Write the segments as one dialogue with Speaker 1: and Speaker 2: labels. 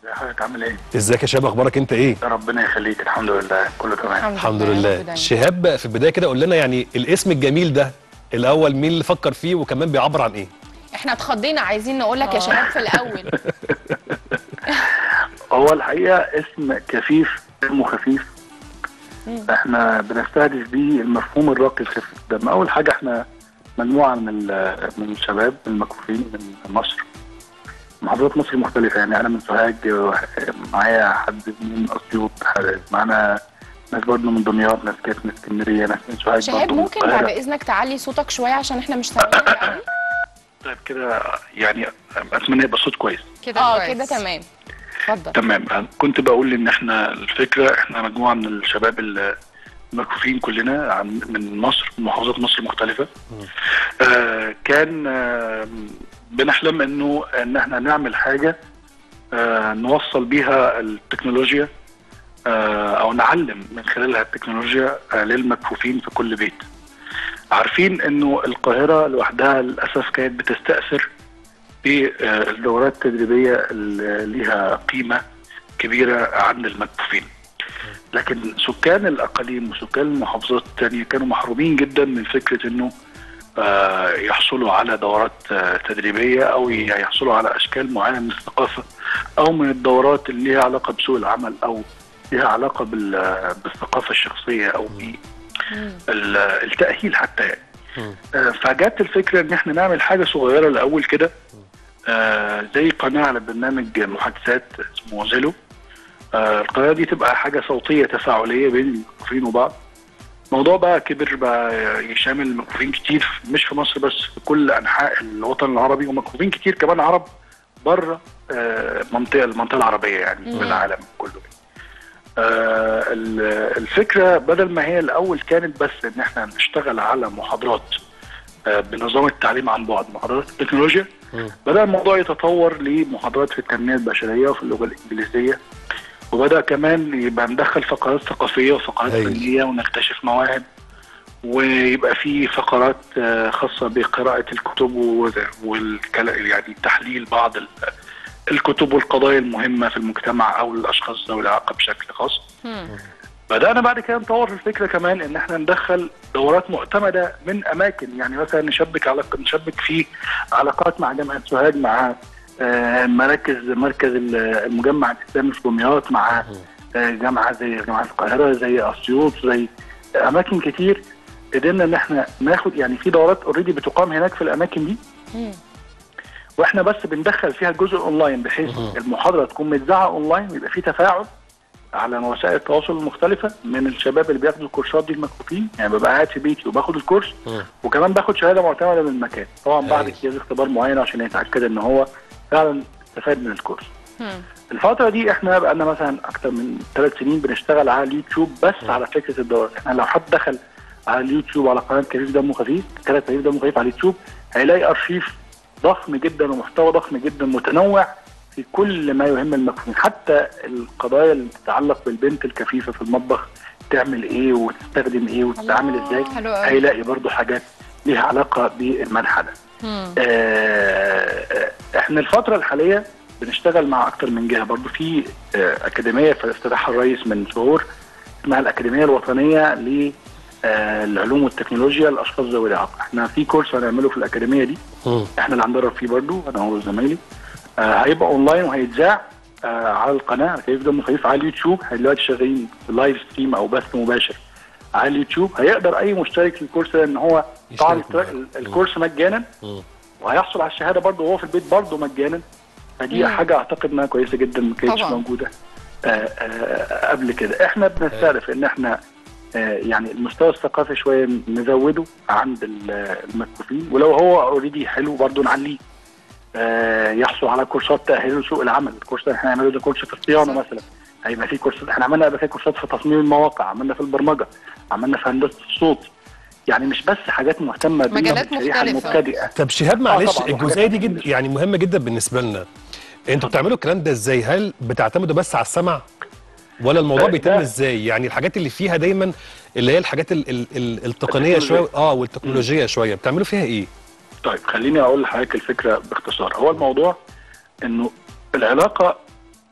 Speaker 1: حضرتك عامل ايه؟
Speaker 2: ازيك يا شباب اخبارك انت ايه
Speaker 1: ربنا يخليك الحمد لله كله تمام
Speaker 2: الحمد
Speaker 3: يا رب
Speaker 2: لله
Speaker 3: دايما.
Speaker 2: شهاب في البدايه كده قول لنا يعني الاسم الجميل ده الاول مين اللي فكر فيه وكمان بيعبر عن ايه
Speaker 3: احنا اتخضينا عايزين نقول لك يا شباب في الاول
Speaker 1: هو الحقيقه اسم كفيف اسمه خفيف احنا بنستهدف بيه المفهوم الراقي لخفه الدم اول حاجه احنا مجموعه من ال- من الشباب المكفوفين من مصر محافظات مصر مختلفه يعني انا من سوهاج معايا حد من اسيوط معانا ناس برضه من دمياط ناس كانت من اسكندريه ناس من سوهاج
Speaker 3: شهاب
Speaker 1: برضه من
Speaker 3: ممكن
Speaker 1: القاهرة.
Speaker 3: بعد اذنك تعلي صوتك شويه عشان احنا مش سامعينك قوي
Speaker 1: طيب كده يعني اتمنى يبقى صوت كويس
Speaker 4: كده
Speaker 3: اه
Speaker 4: كويس.
Speaker 3: كده تمام اتفضل
Speaker 1: تمام أنا كنت بقول ان احنا الفكره احنا مجموعه من الشباب المكفوفين كلنا عن من مصر من محافظات مصر مختلفه آه كان آه بنحلم انه ان احنا نعمل حاجه آه نوصل بيها التكنولوجيا آه او نعلم من خلالها التكنولوجيا آه للمكفوفين في كل بيت عارفين انه القاهره لوحدها للاسف كانت بتستاثر بالدورات التدريبيه اللي ليها قيمه كبيره عند المكفوفين لكن سكان الاقاليم وسكان المحافظات الثانيه كانوا محرومين جدا من فكره انه آه، يحصلوا على دورات آه، تدريبيه او يحصلوا على اشكال معينه من الثقافه او من الدورات اللي ليها علاقه بسوق العمل او ليها علاقه بال- بالثقافه الشخصيه او بالتاهيل حتى يعني آه، فجت الفكره ان احنا نعمل حاجه صغيره الاول كده آه، زي قناه على برنامج محادثات اسمه زيلو آه، القناه دي تبقى حاجه صوتيه تفاعليه بين المكفوفين وبعض الموضوع بقى كبر بقى يشامل مكفوفين كتير مش في مصر بس في كل انحاء الوطن العربي ومكفوفين كتير كمان عرب بره آه، منطقه المنطقه العربيه يعني في العالم كله آه، ال- الفكره بدل ما هي الاول كانت بس ان احنا نشتغل على محاضرات آه، بنظام التعليم عن بعد محاضرات التكنولوجيا بدا الموضوع يتطور لمحاضرات في التنميه البشريه وفي اللغه الانجليزيه وبدا كمان يبقى ندخل فقرات ثقافيه وفقرات
Speaker 2: هايل.
Speaker 1: فنيه ونكتشف مواهب ويبقى في فقرات آه، خاصه بقراءه الكتب والكلام يعني تحليل بعض ال- الكتب والقضايا المهمه في المجتمع او الاشخاص ذوي الاعاقه بشكل خاص. بدانا بعد كده نطور في الفكره كمان ان احنا ندخل دورات معتمده من اماكن يعني مثلا نشبك علاقه نشبك في علاقات مع جامعه سوهاج مع آه، مراكز مركز ال- المجمع الاسلامي في دمياط مع آه، جامعه زي جامعه القاهره زي اسيوط زي اماكن كتير قدرنا ان احنا ناخد يعني في دورات اوريدي بتقام هناك في الاماكن دي واحنا بس بندخل فيها الجزء اونلاين بحيث المحاضره تكون متذاعه اونلاين ويبقى في تفاعل على وسائل التواصل المختلفه من الشباب اللي بياخدوا الكورسات دي المكفوفين يعني ببقى قاعد في بيتي وباخد الكورس وكمان باخد شهاده معتمده من المكان طبعا بعد
Speaker 2: هايل.
Speaker 1: اجتياز اختبار معين عشان يتاكد ان هو فعلا استفاد من الكورس الفترة دي احنا بقالنا مثلا اكتر من ثلاث سنين بنشتغل على اليوتيوب بس على فكرة الدورات احنا لو حد دخل على اليوتيوب على قناة كريم دمه خفيف قناة كريم دمه خفيف على اليوتيوب هيلاقي ارشيف ضخم جدا ومحتوى ضخم جدا متنوع في كل ما يهم المكفوفين حتى القضايا اللي تتعلق بالبنت الكفيفة في المطبخ تعمل ايه وتستخدم ايه وتتعامل ازاي
Speaker 4: حلو قوي.
Speaker 1: هيلاقي برضو حاجات ليها علاقة بالمنحى ده آه، احنا الفترة الحالية بنشتغل مع اكتر من جهة برضو في آه، اكاديمية في افتتاحها الرئيس من شهور اسمها الاكاديمية الوطنية للعلوم والتكنولوجيا للاشخاص ذوي الاعاقة احنا في كورس هنعمله في الاكاديمية دي
Speaker 2: مم.
Speaker 1: احنا اللي هندرب فيه برضو انا هو زمايلي آه هيبقى اونلاين وهيتذاع آه على القناه على كيف دم خفيف على اليوتيوب احنا دلوقتي شغالين في لايف ستريم او بث مباشر على اليوتيوب هيقدر اي مشترك في الكورس ده ان هو طبعا
Speaker 2: يشترك معاك.
Speaker 1: ال- الكورس مجانا
Speaker 2: مم.
Speaker 1: وهيحصل على الشهاده برضه وهو في البيت برضه مجانا فدي حاجه اعتقد انها كويسه جدا ما كانتش
Speaker 4: طبعاً.
Speaker 1: موجوده آه آه قبل كده احنا بنستهدف ان احنا آه يعني المستوى الثقافي شويه نزوده عند ال- المكفوفين ولو هو اوريدي حلو برضه نعليه آه يحصل على كورسات تاهيل لسوق العمل الكورس اللي احنا هنعمله ده كورس في الصيانه مثلا هيبقى في كورسات احنا عملنا قبل كده كورسات في تصميم المواقع عملنا في البرمجه عملنا في هندسه الصوت يعني مش بس حاجات مهتمه
Speaker 4: مجالات
Speaker 1: بالشريحه
Speaker 4: مختلفة.
Speaker 1: المبتدئه
Speaker 2: طب شهاب معلش
Speaker 1: طبعاً،
Speaker 2: الجزئيه دي
Speaker 1: وحاجات
Speaker 2: جد يعني مهمه جدا بالنسبه لنا انتوا بتعملوا الكلام ده ازاي هل بتعتمدوا بس على السمع ولا الموضوع
Speaker 1: آه،
Speaker 2: بيتم
Speaker 1: ده-
Speaker 2: ازاي يعني الحاجات اللي فيها دايما اللي هي الحاجات ال ال ال التقنيه شويه
Speaker 1: التكنولوجية.
Speaker 2: اه والتكنولوجيه شويه بتعملوا فيها ايه
Speaker 1: طيب خليني اقول لحضرتك الفكره باختصار هو الموضوع انه العلاقه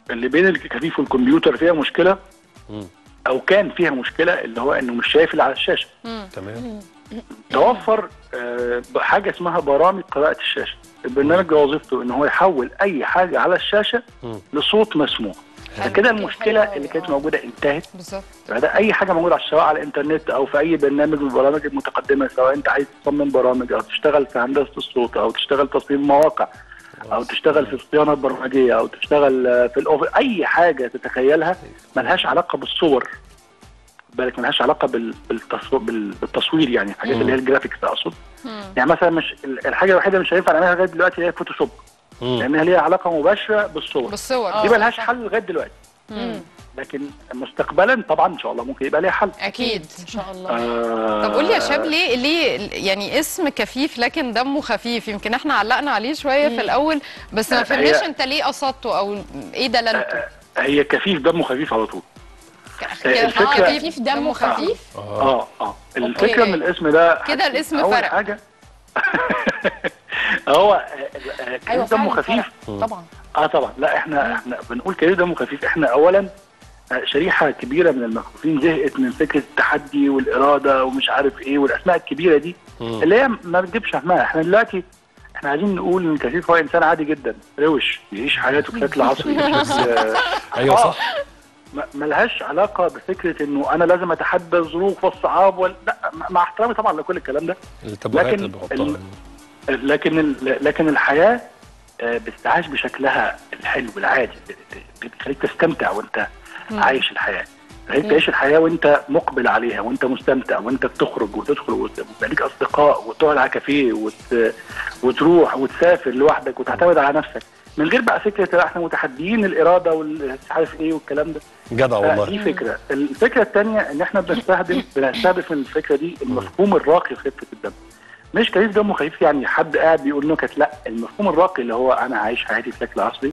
Speaker 1: اللي بين الكفيف والكمبيوتر فيها مشكله
Speaker 2: مم.
Speaker 1: او كان فيها مشكله اللي هو انه مش شايف اللي على الشاشه
Speaker 2: تمام
Speaker 1: توفر آه، حاجه اسمها برامج قراءه الشاشه البرنامج ده وظيفته ان هو يحول اي حاجه على الشاشه
Speaker 2: مم.
Speaker 1: لصوت مسموع
Speaker 3: حلو.
Speaker 1: فكده
Speaker 3: حلو
Speaker 1: المشكله
Speaker 3: أوي،
Speaker 1: اللي كانت
Speaker 3: آه.
Speaker 1: موجوده انتهت
Speaker 4: بالظبط
Speaker 1: فده اي حاجه موجوده على سواء على الانترنت او في اي برنامج من البرامج المتقدمه سواء انت عايز تصمم برامج او تشتغل في هندسه الصوت او تشتغل تصميم مواقع او تشتغل في الصيانه البرمجيه او تشتغل آه، في الاوفر اي حاجه تتخيلها ملهاش علاقه بالصور بالك ملهاش علاقه بال- بالتصو... بال- بالتصوير يعني الحاجات اللي هي الجرافيكس اقصد يعني مثلا مش ال- الحاجه الوحيده اللي مش هينفع نعملها لغايه دلوقتي هي فوتوشوب
Speaker 2: مم.
Speaker 1: لانها ليها علاقه مباشره بالصور
Speaker 4: بالصور
Speaker 3: آه.
Speaker 1: دي ملهاش
Speaker 3: صح.
Speaker 1: حل لغايه دلوقتي
Speaker 3: مم.
Speaker 1: لكن مستقبلا طبعا ان شاء الله ممكن يبقى ليها حل
Speaker 3: اكيد ان شاء الله
Speaker 1: آه
Speaker 4: طب قول لي يا شاب ليه ليه يعني اسم كفيف لكن دمه خفيف يمكن احنا علقنا عليه شويه في الاول بس ما
Speaker 1: هي-
Speaker 4: فهمناش انت ليه قصدته او ايه دلالته
Speaker 1: هي كفيف دمه خفيف على طول
Speaker 3: كده
Speaker 1: الفكرة-
Speaker 3: آه، خفيف دمه خفيف
Speaker 1: اه اه الفكره
Speaker 3: أوكي.
Speaker 1: من الاسم ده
Speaker 4: كده الاسم
Speaker 1: أول
Speaker 4: فرق.
Speaker 1: حاجه هو آه، آه،
Speaker 3: ايوه
Speaker 1: كفيف دمه
Speaker 3: فعلا
Speaker 1: خفيف
Speaker 3: فرق. طبعا
Speaker 1: اه طبعا لا احنا احنا بنقول كفيف دمه خفيف احنا اولا آه، شريحه كبيره من المكفوفين زهقت من فكره التحدي والاراده ومش عارف ايه والاسماء الكبيره دي
Speaker 2: مم.
Speaker 1: اللي هي ما بتجيبش همها احنا دلوقتي احنا عايزين نقول ان كفيف هو انسان عادي جدا روش يعيش حياته بشكل عصري بشكل آه،
Speaker 2: ايوه
Speaker 1: آه.
Speaker 2: صح
Speaker 1: ما- ملهاش علاقه بفكره انه انا لازم اتحدى الظروف والصعاب وال... لا مع- مع احترامي طبعا لكل الكلام ده
Speaker 2: التابوهات
Speaker 1: لكن
Speaker 2: اللي بيحطها
Speaker 1: ال- لكن ال... لكن الحياه آه، بتتعاش بشكلها الحلو العادي اللي بتخليك تستمتع وانت عايش الحياه بتخليك تعيش الحياه وانت مقبل عليها وانت مستمتع وانت بتخرج وتدخل وت- ويبقى ليك اصدقاء وتقعد على كافيه وت... وتروح وتسافر لوحدك وتعتمد على نفسك من غير بقى فكره لا احنا متحديين الاراده والمش عارف ايه والكلام ده
Speaker 2: جدع
Speaker 1: دي
Speaker 2: والله
Speaker 1: فكره الفكره الثانيه ان احنا بنستخدم بنستهدف من الفكره دي المفهوم الراقي في خفه الدم مش كيف دمه خفيف يعني حد قاعد بيقول نكت لا المفهوم الراقي اللي هو انا عايش حياتي بشكل عصري